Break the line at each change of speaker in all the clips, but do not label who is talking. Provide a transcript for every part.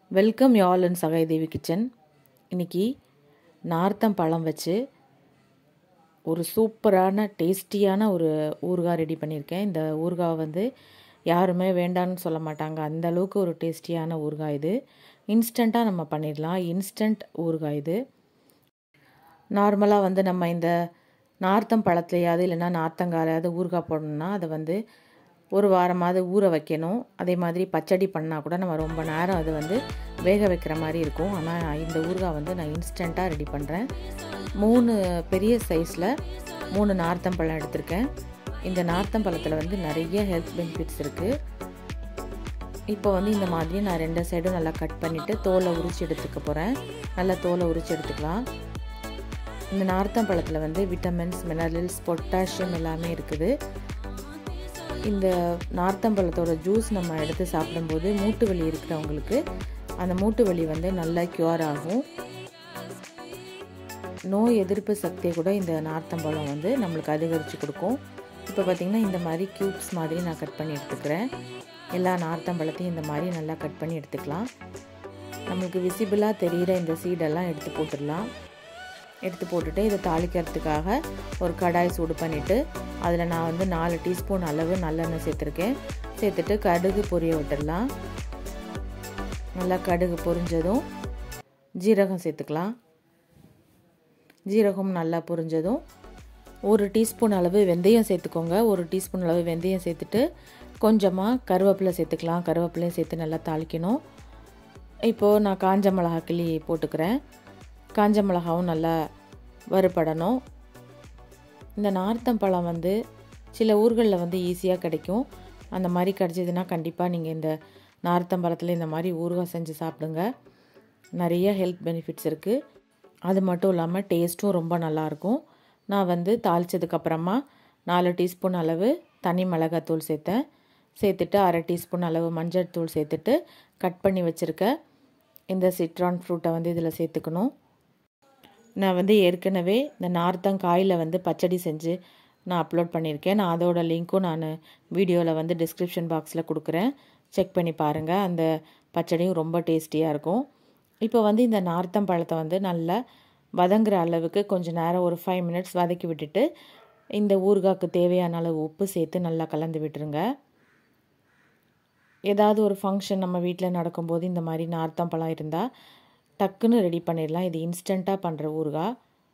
welcome யால் இன் சகாய்தேவி kitchen இன்னைக்கு நார்த்தம் பழம் வச்சு ஒரு சூப்பரான டேஸ்டியான ஒரு ஊறுகாய் ரெடி பண்ணியிருக்கேன் இந்த ஊறுகாய் வந்து யாருமே வேண்டான்னு சொல்ல மாட்டாங்க அந்த அளவுக்கு ஒரு டேஸ்டியான ஊறுகாய் இது இன்ஸ்டண்ட்டாக நம்ம பண்ணிடலாம் இன்ஸ்டன்ட் ஊறுகாய் இது நார்மலாக வந்து நம்ம இந்த நார்த்தம் பழத்துலையாவது இல்லைன்னா நார்த்தங்காலையாவது ஊறுகாய் போடணும்னா அதை வந்து ஒரு வாரமாவது ஊற வைக்கணும் அதே மாதிரி பச்சடி பண்ணால் கூட நம்ம ரொம்ப நேரம் அது வந்து வேக வைக்கிற மாதிரி இருக்கும் ஆனால் இந்த ஊறுகாய் வந்து நான் இன்ஸ்டண்ட்டாக ரெடி பண்ணுறேன் மூணு பெரிய சைஸில் மூணு நார்த்தம் பழம் எடுத்திருக்கேன் இந்த நார்த்தம் பழத்தில் வந்து நிறைய ஹெல்த் பெனிஃபிட்ஸ் இருக்குது இப்போ வந்து இந்த மாதிரி நான் ரெண்டு சைடும் நல்லா கட் பண்ணிவிட்டு தோலை உரிச்சு எடுத்துக்க போகிறேன் நல்லா தோலை உரிச்சு எடுத்துக்கலாம் இந்த நார்த்தம் பழத்தில் வந்து விட்டமின்ஸ் மினரல்ஸ் பொட்டாசியம் எல்லாமே இருக்குது இந்த நார்த்தம்பழத்தோட ஜூஸ் நம்ம எடுத்து சாப்பிடும்போது மூட்டு வலி இருக்கிறவங்களுக்கு அந்த மூட்டு வலி வந்து நல்லா க்யூர் ஆகும் நோய் எதிர்ப்பு சக்தியை கூட இந்த நார்த்தம்பழம் வந்து நம்மளுக்கு அதிகரித்து கொடுக்கும் இப்போ பார்த்திங்கன்னா இந்த மாதிரி க்யூப்ஸ் மாதிரி நான் கட் பண்ணி எடுத்துக்கிறேன் எல்லா நார்த்தம்பழத்தையும் இந்த மாதிரி நல்லா கட் பண்ணி எடுத்துக்கலாம் நம்மளுக்கு விசிபிளாக தெரிகிற இந்த சீடெல்லாம் எடுத்து போட்டுடலாம் எடுத்து போட்டுட்டு இதை தாளிக்கிறதுக்காக ஒரு கடாய் சூடு பண்ணிவிட்டு அதில் நான் வந்து நாலு டீஸ்பூன் அளவு நல்லெண்ணெய் சேர்த்துருக்கேன் சேர்த்துட்டு கடுகு பொரிய விட்டுடலாம் நல்லா கடுகு பொரிஞ்சதும் ஜீரகம் சேர்த்துக்கலாம் ஜீரகம் நல்லா பொரிஞ்சதும் ஒரு டீஸ்பூன் அளவு வெந்தயம் சேர்த்துக்கோங்க ஒரு டீஸ்பூன் அளவு வெந்தயம் சேர்த்துட்டு கொஞ்சமாக கருவேப்பிலை சேர்த்துக்கலாம் கருவேப்பிலையும் சேர்த்து நல்லா தாளிக்கணும் இப்போது நான் காஞ்ச மிளகா கிளி போட்டுக்கிறேன் காஞ்ச மிளகாவும் நல்லா வறுபடணும் இந்த நார்த்தம் பழம் வந்து சில ஊர்களில் வந்து ஈஸியாக கிடைக்கும் அந்த மாதிரி கிடச்சிதுன்னா கண்டிப்பாக நீங்கள் இந்த நார்த்தம் பழத்தில் இந்த மாதிரி ஊறுகாய் செஞ்சு சாப்பிடுங்க நிறைய ஹெல்த் பெனிஃபிட்ஸ் இருக்குது அது மட்டும் இல்லாமல் டேஸ்ட்டும் ரொம்ப நல்லாயிருக்கும் நான் வந்து தாளித்ததுக்கப்புறமா நாலு டீஸ்பூன் அளவு தனி மிளகாத்தூள் சேர்த்தேன் சேர்த்துட்டு அரை டீஸ்பூன் அளவு மஞ்சள் தூள் சேர்த்துட்டு கட் பண்ணி வச்சுருக்க இந்த சிட்ரான் ஃப்ரூட்டை வந்து இதில் சேர்த்துக்கணும் நான் வந்து ஏற்கனவே இந்த நார்த்தங்காயில் வந்து பச்சடி செஞ்சு நான் அப்லோட் பண்ணியிருக்கேன் நான் அதோட லிங்க்கும் நான் வீடியோவில் வந்து டிஸ்கிரிப்ஷன் பாக்ஸில் கொடுக்குறேன் செக் பண்ணி பாருங்கள் அந்த பச்சடியும் ரொம்ப டேஸ்டியாக இருக்கும் இப்போ வந்து இந்த நார்த்தம் பழத்தை வந்து நல்லா வதங்குற அளவுக்கு கொஞ்சம் நேரம் ஒரு ஃபைவ் மினிட்ஸ் வதக்கி விட்டுட்டு இந்த ஊறுகாய்க்கு தேவையான அளவு உப்பு சேர்த்து நல்லா கலந்து விட்டுருங்க ஏதாவது ஒரு ஃபங்க்ஷன் நம்ம வீட்டில் நடக்கும்போது இந்த மாதிரி நார்த்தம் பழம் இருந்தால் டக்குன்னு ரெடி பண்ணிடலாம் இது இன்ஸ்டண்ட்டாக பண்ணுற ஊறுகாய்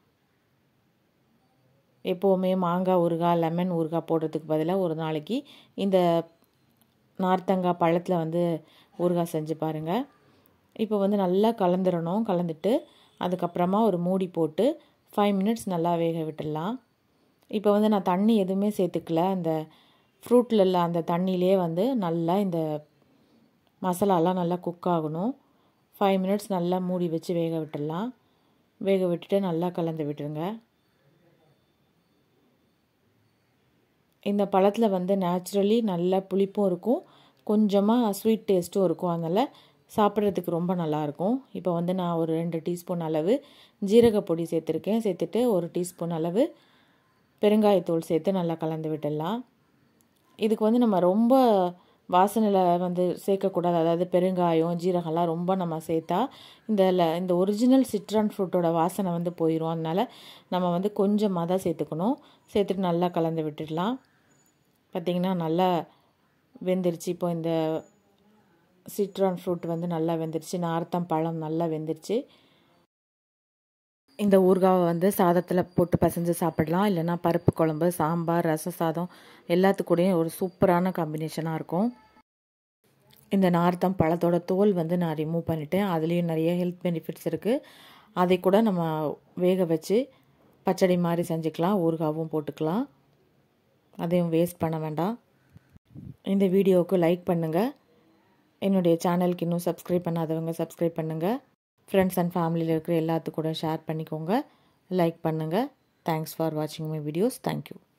எப்போவுமே மாங்காய் ஊறுகாய் லெமன் ஊறுகாய் போடுறதுக்கு பதிலாக ஒரு நாளைக்கு இந்த நார்த்தங்காய் பழத்தில் வந்து ஊறுகாய் செஞ்சு பாருங்கள் இப்போ வந்து நல்லா கலந்துடணும் கலந்துட்டு அதுக்கப்புறமா ஒரு மூடி போட்டு ஃபைவ் மினிட்ஸ் நல்லா வேக விட்டுடலாம் இப்போ வந்து நான் தண்ணி எதுவுமே சேர்த்துக்கல அந்த ஃப்ரூட்டில் அந்த தண்ணியிலே வந்து நல்லா இந்த மசாலாலாம் நல்லா குக் ஆகணும் ஃபைவ் மினிட்ஸ் நல்லா மூடி வச்சு வேக விட்டுடலாம் வேக விட்டுட்டு நல்லா கலந்து விட்டுருங்க இந்த பழத்தில் வந்து நேச்சுரலி நல்ல புளிப்பும் இருக்கும் கொஞ்சமாக ஸ்வீட் டேஸ்ட்டும் இருக்கும் அதனால் சாப்பிட்றதுக்கு ரொம்ப நல்லாயிருக்கும் இப்போ வந்து நான் ஒரு ரெண்டு டீஸ்பூன் அளவு ஜீரகப்பொடி சேர்த்துருக்கேன் சேர்த்துட்டு ஒரு டீஸ்பூன் அளவு பெருங்காயத்தூள் சேர்த்து நல்லா கலந்து விட்டுடலாம் இதுக்கு வந்து நம்ம ரொம்ப வாசனையில் வந்து சேர்க்கக்கூடாது அதாவது பெருங்காயம் ஜீரகம்லாம் ரொம்ப நம்ம சேர்த்தா இந்த இந்த ஒரிஜினல் சிட்ரான் ஃப்ரூட்டோட வாசனை வந்து போயிடும் அதனால் நம்ம வந்து கொஞ்சமாக தான் சேர்த்துக்கணும் சேர்த்துட்டு நல்லா கலந்து விட்டுடலாம் பார்த்திங்கன்னா நல்லா வெந்துருச்சு இப்போ இந்த சிட்ரான் ஃப்ரூட் வந்து நல்லா வெந்துருச்சு நார்த்தம் பழம் நல்லா வெந்துருச்சு இந்த ஊறுகாவை வந்து சாதத்தில் போட்டு பசைஞ்சு சாப்பிடலாம் இல்லைனா பருப்பு குழம்பு சாம்பார் ரச சாதம் எல்லாத்துக்கூடையும் ஒரு சூப்பரான காம்பினேஷனாக இருக்கும் இந்த நார்த்தம் பழத்தோட தோல் வந்து நான் ரிமூவ் பண்ணிட்டேன் அதுலேயும் நிறைய ஹெல்த் பெனிஃபிட்ஸ் இருக்குது அதை கூட நம்ம வேக வச்சு பச்சடி மாதிரி செஞ்சுக்கலாம் ஊறுகாவும் போட்டுக்கலாம் அதையும் வேஸ்ட் பண்ண வேண்டாம் இந்த வீடியோவுக்கு லைக் பண்ணுங்கள் என்னுடைய சேனலுக்கு இன்னும் சப்ஸ்கிரைப் பண்ணாதவங்க சப்ஸ்கிரைப் பண்ணுங்கள் ஃப்ரெண்ட்ஸ் அண்ட் ஃபேமிலியில் இருக்கிற எல்லாத்துக்கூட ஷேர் பண்ணிக்கோங்க லைக் பண்ணுங்கள் தேங்க்ஸ் ஃபார் வாட்சிங் மை வீடியோஸ் தேங்க்யூ